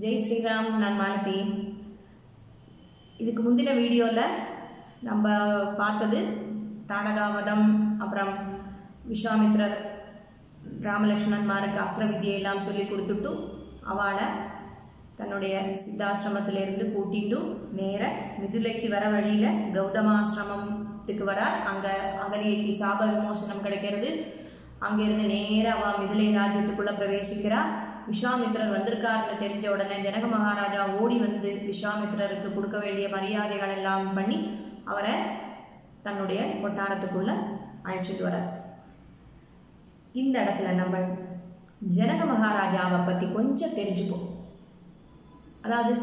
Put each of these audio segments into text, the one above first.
ஜெய் ஸ்ரீராம் நான் மாலதி இதுக்கு முந்தின வீடியோவில் நம்ம பார்த்தது தாடகாவதம் அப்புறம் விஸ்வாமித்ரர் ராமலக்ஷ்மணன்மாருக்கு அஸ்திர வித்தியெல்லாம் சொல்லி கொடுத்துட்டு அவளை தன்னுடைய சித்தாசிரமத்திலிருந்து கூட்டிட்டு நேர மிதுலைக்கு வர வழியில் கௌதமாசிரமத்துக்கு வரார் அங்கே அகலியைக்கு சாப விமோசனம் கிடைக்கிறது அங்கேருந்து நேராக அவள் மிதிலை ராஜ்யத்துக்குள்ளே பிரவேசிக்கிறா விஸ்வாமித்திரர் வந்திருக்காருன்னு தெரிஞ்ச உடனே ஜனக மகாராஜா ஓடி வந்து விஸ்வாமித்திரருக்கு கொடுக்க வேண்டிய மரியாதைகள் எல்லாம் பண்ணி அவரை தன்னுடைய கொட்டாரத்துக்குள்ள அழைச்சிட்டு வரார் இந்த இடத்துல நம்ம ஜனக மகாராஜாவை பற்றி கொஞ்சம் தெரிஞ்சுப்போம் அதாவது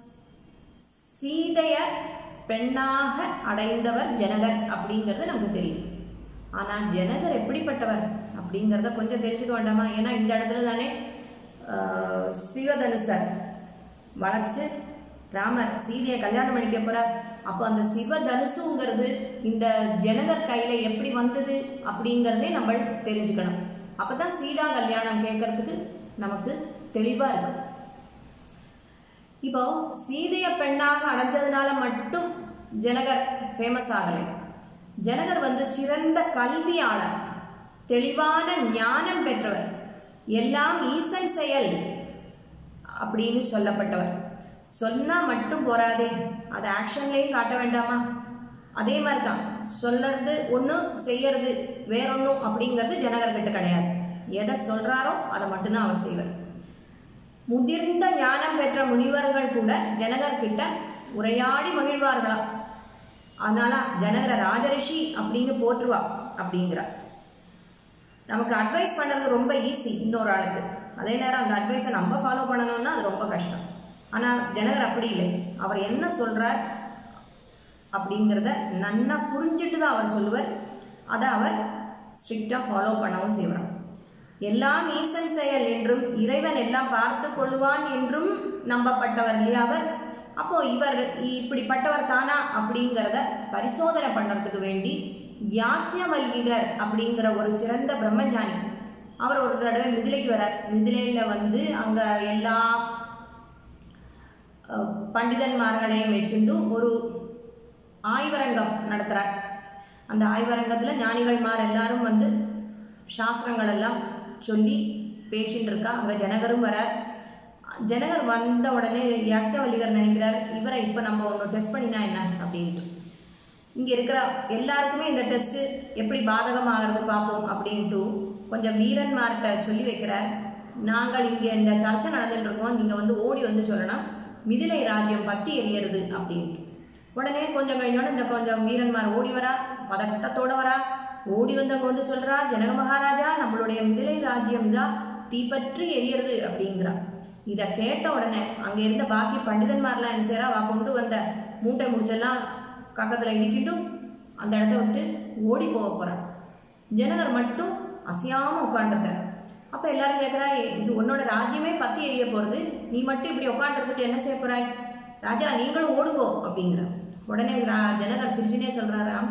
சீதைய பெண்ணாக அடைந்தவர் ஜனகர் அப்படிங்கிறது நமக்கு தெரியும் ஆனால் ஜனகர் எப்படிப்பட்டவர் அப்படிங்கிறத கொஞ்சம் தெரிஞ்சுக்க வேண்டாமா ஏன்னா இந்த இடத்துல தானே சிவதனுசர் வளைச்சு ராமர் சீதையை கல்யாணம் பண்ணிக்க போகிறார் அப்போ அந்த சிவதனுசுங்கிறது இந்த ஜனகர் கையில் எப்படி வந்தது அப்படிங்கிறதே நம்ம தெரிஞ்சுக்கணும் அப்போ தான் சீதா கல்யாணம் கேட்கறதுக்கு நமக்கு தெளிவாக இருக்கும் இப்போ சீதைய பெண்ணாக அடைஞ்சதுனால மட்டும் ஜனகர் ஃபேமஸ் ஆகலை ஜனகர் வந்து சிறந்த கல்வியாளர் தெளிவான ஞானம் பெற்றவர் எல்லாம் ஈசன் செயல் அப்படின்னு சொல்லப்பட்டவர் சொன்னால் மட்டும் போராதே அதை ஆக்ஷன்லேயும் காட்ட வேண்டாமா அதே மாதிரி தான் சொல்றது ஒன்று செய்யறது வேறொன்றும் அப்படிங்கிறது ஜனகர்கிட்ட கிடையாது எதை சொல்கிறாரோ அதை மட்டும்தான் அவர் செய்வார் முதிர்ந்த ஞானம் பெற்ற முனிவர்கள் கூட ஜனகர்கிட்ட உரையாடி மகிழ்வார்களாம் அதனால ஜனகர ராஜரிஷி அப்படின்னு போற்றுவா அப்படிங்கிறார் நமக்கு அட்வைஸ் பண்ணுறது ரொம்ப ஈஸி இன்னொரு ஆளுக்கு அதே நேரம் அந்த அட்வைஸை நம்ம ஃபாலோ பண்ணணும்னா அது ரொம்ப கஷ்டம் ஆனால் ஜனகர் அப்படி இல்லை அவர் என்ன சொல்கிறார் அப்படிங்கிறத நன்னா புரிஞ்சுட்டு தான் அவர் சொல்லுவார் அதை அவர் ஸ்ட்ரிக்டாக ஃபாலோ பண்ணவும் செய்வார் எல்லாம் ஈசன் செயல் என்றும் இறைவன் எல்லாம் பார்த்து கொள்வான் என்றும் நம்பப்பட்டவர் இல்லையா அவர் அப்போ இவர் இப்படிப்பட்டவர் தானா அப்படிங்கிறத பரிசோதனை பண்ணுறதுக்கு வேண்டி யாக்ஞவல்கிகர் அப்படிங்கிற ஒரு சிறந்த பிரம்மஞானி அவர் ஒரு தடவை மிதிலைக்கு வரார் மிதிலையில் வந்து அங்கே எல்லா பண்டிதன்மார்களையும் வச்சுட்டு ஒரு ஆய்வரங்கம் நடத்துகிறார் அந்த ஆய்வரங்கத்தில் ஞானிகள்மார் எல்லாரும் வந்து சாஸ்திரங்கள் எல்லாம் சொல்லி பேசின்னு இருக்கா அங்கே ஜனகரும் வரார் ஜனகர் வந்த உடனே யாக்ஞவல்லிகர் நினைக்கிறார் இவரை இப்போ நம்ம ஒன்று டெஸ்ட் பண்ணினா என்ன அப்படின்ட்டு இங்கே இருக்கிற எல்லாருக்குமே இந்த டெஸ்ட்டு எப்படி பாதகமாகிறது பார்ப்போம் அப்படின்ட்டு கொஞ்சம் வீரன்மார்கிட்ட சொல்லி வைக்கிறார் நாங்கள் இங்கே இந்த சர்ச்சை நடந்துட்டு இருக்கோம் நீங்கள் வந்து ஓடி வந்து சொல்லணும் மிதிலை ராஜ்யம் பற்றி எரியறது அப்படின்ட்டு உடனே கொஞ்சம் കഴിഞ്ഞோட இந்த கொஞ்சம் வீரன்மார் ஓடி வரா பதட்டத்தோட வரா ஓடி வந்தவங்க வந்து சொல்கிறா ஜனக மகாராஜா நம்மளுடைய மிதிலை ராஜ்யம் இதா தீப்பற்றி எரியறது அப்படிங்கிறா இதை கேட்ட உடனே அங்கே இருந்த பாக்கி பண்டிதன்மார்லாம் என்ன செய்யறா அவ கொண்டு வந்த மூட்டை முடிச்செல்லாம் கக்கத்தில் இடிக்கிட்டும் அந்த இடத்த விட்டு ஓடி போக போகிறான் ஜனகர் மட்டும் அசையாமல் உட்காண்டிருக்கார் அப்போ எல்லாரும் கேட்குறா இது உன்னோட ராஜ்யமே பற்றி எரிய போகிறது நீ மட்டும் இப்படி உட்காண்டிருந்துட்டு என்ன செய்ய போகிறாய் ராஜா நீங்களும் ஓடுங்கோ அப்படிங்கிற உடனே ஜனகர் சிரிச்சுனே சொல்கிறாராம்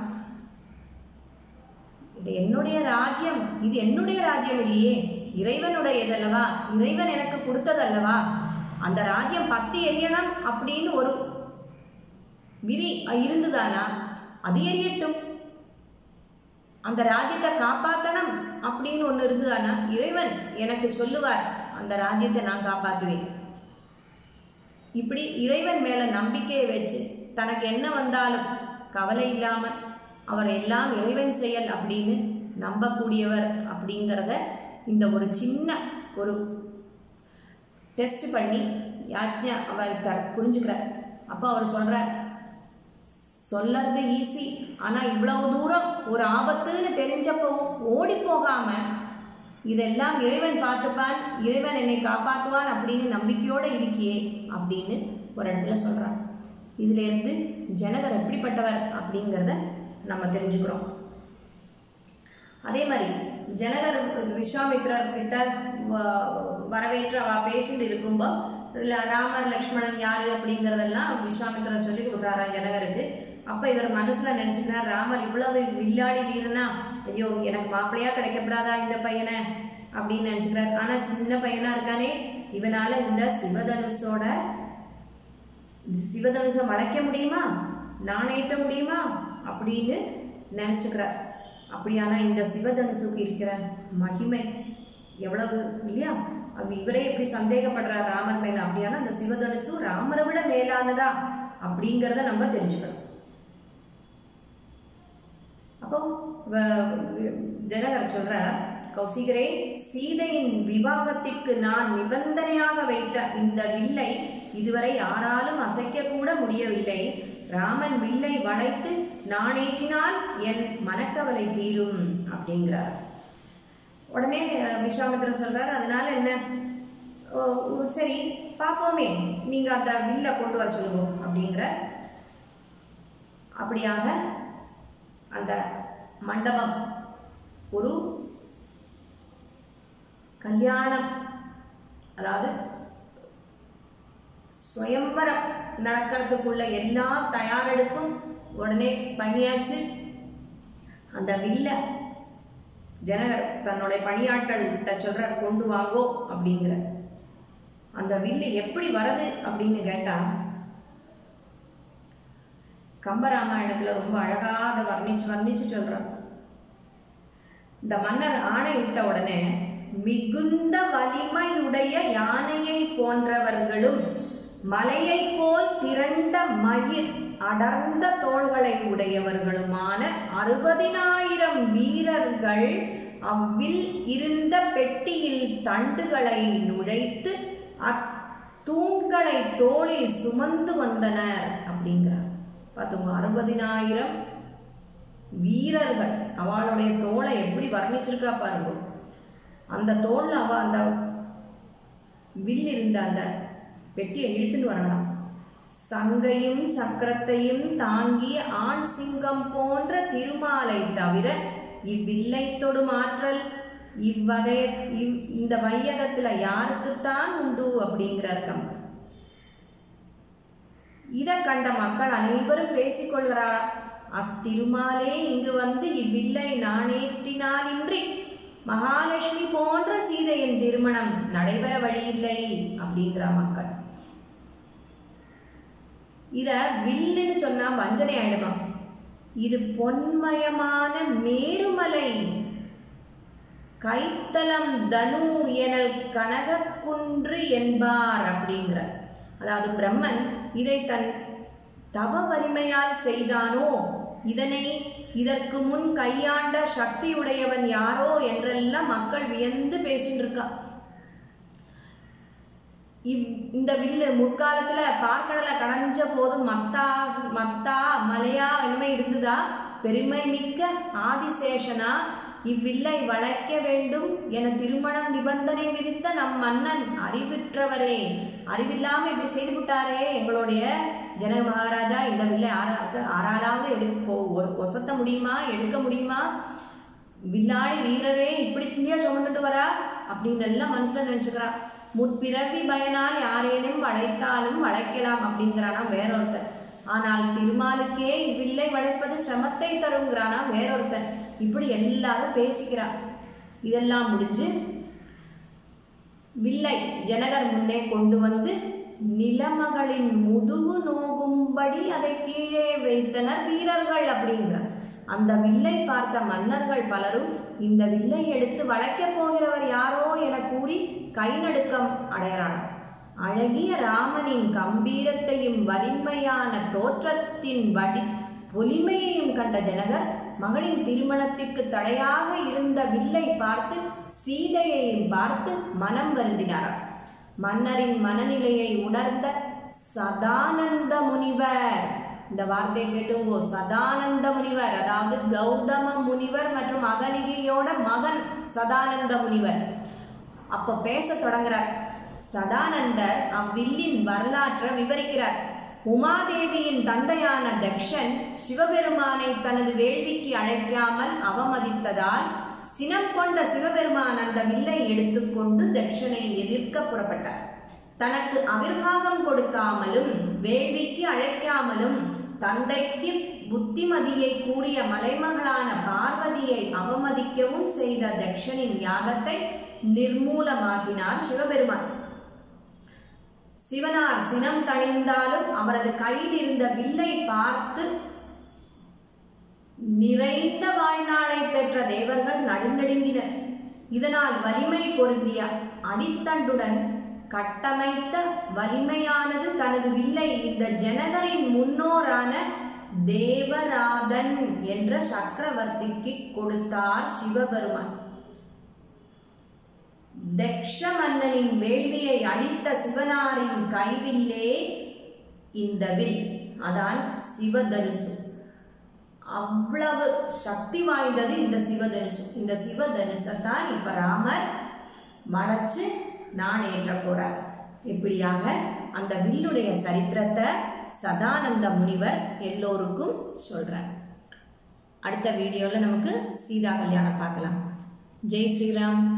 இது என்னுடைய ராஜ்யம் இது என்னுடைய ராஜ்யம் இல்லையே இறைவனுடையதல்லவா இறைவன் எனக்கு கொடுத்ததல்லவா அந்த ராஜ்யம் பத்தி எரியணும் அப்படின்னு ஒரு விதி இருந்துதானா அது எரியட்டும் அந்த ராஜ்யத்தை காப்பாற்றணும் அப்படின்னு ஒன்று இருந்ததானா இறைவன் எனக்கு சொல்லுவார் அந்த ராஜ்யத்தை நான் காப்பாற்றுவேன் இப்படி இறைவன் மேல நம்பிக்கையை வச்சு தனக்கு என்ன வந்தாலும் கவலை இல்லாமல் அவர் எல்லாம் இறைவன் செயல் அப்படின்னு நம்பக்கூடியவர் அப்படிங்கிறத இந்த ஒரு சின்ன ஒரு டெஸ்ட் பண்ணி யாஜ்ஞா அவர்கிட்ட புரிஞ்சுக்கிறார் அப்போ அவர் சொல்கிறார் சொல்லறது ஈஸி ஆனால் இவ்வளவு தூரம் ஒரு ஆபத்துன்னு தெரிஞ்சப்பவும் ஓடி போகாமல் இதெல்லாம் இறைவன் பார்த்துப்பான் இறைவன் என்னை காப்பாற்றுவான் அப்படின்னு நம்பிக்கையோடு இருக்கியே அப்படின்னு ஒரு இடத்துல சொல்கிறார் இதிலிருந்து ஜனகர் எப்படிப்பட்டவர் அப்படிங்கிறத நம்ம தெரிஞ்சுக்கிறோம் அதே மாதிரி ஜனகர் விஸ்வாமித்ரர் கிட்ட வரவேற்று அவ பேசிட்டு இருக்கும்போ ராமர் லக்ஷ்மணன் யாரு அப்படிங்கிறதெல்லாம் விஸ்வாமித்ரர் சொல்லி கொடுக்குறாரா ஜனகருக்கு அப்போ இவர் மனசில் நினச்சிக்கிறார் ராமர் இவ்வளவு வில்லாடி வீரனா ஐயோ எனக்கு மாப்பிள்ளையா கிடைக்கப்படாதா இந்த பையனை அப்படின்னு நினைச்சுக்கிறார் ஆனா சின்ன பையனா இருக்கானே இவனால இந்த சிவதனுஷோட சிவதனுஷை வளைக்க முடியுமா நாணயிட்ட முடியுமா அப்படின்னு நினச்சிக்கிறார் அப்படியானா இந்த சிவதனுசுக்கு இருக்கிற மகிமை எவ்வளவு இல்லையா அது இவரே எப்படி சந்தேகப்படுறார் ராமர் மேல அப்படியானா அந்த சிவதனுசு ராமரை விட மேலானதா அப்படிங்கிறத நம்ம தெரிஞ்சுக்கணும் அப்போ வ- ஜனகர் சொல்ற கௌசிகரே சீதையின் விவாகத்திற்கு நான் நிபந்தனையாக வைத்த இந்த வில்லை இதுவரை யாராலும் அசைக்க கூட முடியவில்லை ராமன் வில்லை வளைத்து நாணேற்றினால் என் மனக்கவலை தீரும் அப்படிங்கிறார் உடனே அஹ், விஸ்வாமித்திரன் சொல்றாரு அதனால என்ன ஓ, ஓ, சரி பார்ப்போமே நீங்க அந்த வில்லை கொண்டு வர சொல்லுவோம் அப்படிங்கிற அப்படியாக அந்த மண்டபம் ஒரு கல்யாணம் அதாவது சுயம்பரம் நடக்கிறதுக்குள்ள எல்லா தயாரெடுப்பும் உடனே பண்ணியாச்சு அந்த வில்ல ஜனகர் தன்னுடைய பணியாட்கள்கிட்ட சொல்ற கொண்டு வாங்கோ அப்படிங்கிற அந்த வில்லு எப்படி வருது அப்படின்னு கேட்டா கம்பராமாயணத்துல ரொம்ப அழகா அதை வர்ணிச்சு வர்ணிச்சு சொல்றான் இந்த மன்னர் ஆணையிட்ட உடனே மிகுந்த வலிமையுடைய யானையை போன்றவர்களும் மலையைப் போல் திரண்ட மயிர் அடர்ந்த தோள்களை உடையவர்களுமான அறுபதினாயிரம் வீரர்கள் அவ்வில் இருந்த பெட்டியில் தண்டுகளை நுழைத்து அத்தூண்களை தோளில் சுமந்து வந்தனர் அப்படிங்கிறார் பார்த்துங்க அறுபதினாயிரம் வீரர்கள் அவளுடைய தோளை எப்படி வர்ணிச்சிருக்கா பாருங்க அந்த தோல்ல அவ அந்த வில் இருந்த அந்த பெட்டியை இழுத்துட்டு வரலாம் சங்கையும் சக்கரத்தையும் தாங்கிய ஆண் சிங்கம் போன்ற திருமாலை தவிர இவ்வில்லை தொடும் ஆற்றல் இவ்வகை இவ் இந்த வையகத்துல யாருக்குத்தான் உண்டு அப்படிங்கிறார் கம்பர் இதை கண்ட மக்கள் அனைவரும் பேசிக்கொள்கிறாரா அத்திருமாலே இங்கு வந்து இவ்வில்லை நாணேற்றினாலின்றி மகாலட்சுமி போன்ற சீதையின் திருமணம் நடைபெற வழியில்லை அப்படிங்கிற மக்கள் இத வில்லுன்னு சொன்னா வஞ்சனை ஆயிடுமா இது பொன்மயமான மேருமலை கைத்தலம் தனு எனல் கனகக்குன்று என்பார் அப்படிங்கிற அதாவது பிரம்மன் இதை தன் தவ வலிமையால் செய்தானோ இதனை இதற்கு முன் கையாண்ட சக்தியுடையவன் யாரோ என்றெல்லாம் மக்கள் வியந்து பேசிட்டு இருக்கா இவ் இந்த வில்லு முற்காலத்துல பார்க்கடலை கடைஞ்ச போதும் மத்தா மத்தா மலையா இனிமே இருந்ததா பெருமை மிக்க ஆதிசேஷனா இவ்வில்லை வளைக்க வேண்டும் என திருமணம் நிபந்தனை விதித்த நம் மன்னன் அறிவிற்றவரே அறிவில்லாம இப்படி செய்து விட்டாரே எங்களுடைய ஜனக மகாராஜா இந்த வில்லை ஆறா ஆறாலாவது எடுக்க போ ஒ- ஒசத்த முடியுமா எடுக்க முடியுமா வில்லாளி வீரரே இப்படி பிள்ளையா சுமந்துட்டு வரா அப்படின்னு எல்லாம் மனசுல நினைச்சுக்கிறா முற்பிறவி பயனால் யாரேனும் வளைத்தாலும் வளைக்கலாம் அப்படிங்கிறானா வேறொருத்தன் ஆனால் திருமாலுக்கே இவ்வில்லை வளைப்பது சிரமத்தை தருங்கிறானா வேறொருத்தன் இப்படி எல்லாரும் பேசிக்கிறான் இதெல்லாம் முடிஞ்சு வில்லை ஜனகர் முன்னே கொண்டு வந்து நிலமகளின் முதுகு நோகும்படி அதை கீழே வைத்தனர் வீரர்கள் அப்படிங்கிறார் அந்த வில்லை பார்த்த மன்னர்கள் பலரும் இந்த வில்லை எடுத்து வளைக்கப் போகிறவர் யாரோ என கூறி கை நடுக்கம் அடையறானார் அழகிய ராமனின் கம்பீரத்தையும் வலிமையான தோற்றத்தின் வடி பொலிமையையும் கண்ட ஜனகர் மகளின் திருமணத்திற்கு தடையாக இருந்த வில்லை பார்த்து சீதையையும் பார்த்து மனம் வருந்தினாராம் மன்னரின் மனநிலையை உணர்ந்த சதானந்த முனிவர் இந்த வார்த்தையை கேட்டுங்கோ சதானந்த முனிவர் அதாவது கௌதம முனிவர் மற்றும் அகலிகையோட மகன் சதானந்த முனிவர் அப்ப பேச தொடங்குறார் சதானந்தர் அவ்வில்லின் வரலாற்றை விவரிக்கிறார் உமாதேவியின் தந்தையான தக்ஷன் சிவபெருமானை தனது வேள்விக்கு அழைக்காமல் அவமதித்ததால் சினம் கொண்ட சிவபெருமான் அந்த வில்லை எடுத்துக்கொண்டு தக்ஷனை எதிர்க்க புறப்பட்டார் தனக்கு அவிர்வாகம் கொடுக்காமலும் வேள்விக்கு அழைக்காமலும் தந்தைக்கு புத்திமதியை கூறிய மலைமகளான பார்வதியை அவமதிக்கவும் செய்த தக்ஷனின் யாகத்தை நிர்மூலமாக்கினார் சிவபெருமான் சிவனார் சினம் தணிந்தாலும் அவரது கையில் இருந்த வில்லை பார்த்து நிறைந்த வாழ்நாளை பெற்ற தேவர்கள் நடுநடுங்கினர் இதனால் வலிமை பொருந்திய அடித்தண்டுடன் கட்டமைத்த வலிமையானது தனது வில்லை இந்த ஜனகரின் முன்னோரான தேவராதன் என்ற சக்கரவர்த்திக்கு கொடுத்தார் சிவபெருமான் தக்ஷ மன்னனின் வேள்வியை அழித்த சிவனாரின் கைவில்லே இந்த வில் அதான் சிவதனுசு அவ்வளவு சக்தி வாய்ந்தது இந்த சிவதனுசு இந்த சிவதனுசை தான் இப்ப ராமர் வளைச்சு நான் ஏற்ற போறார் இப்படியாக அந்த வில்லுடைய சரித்திரத்தை சதானந்த முனிவர் எல்லோருக்கும் சொல்றார் அடுத்த வீடியோவில் நமக்கு சீதா கல்யாணம் பார்க்கலாம் ஜெய் ஸ்ரீராம்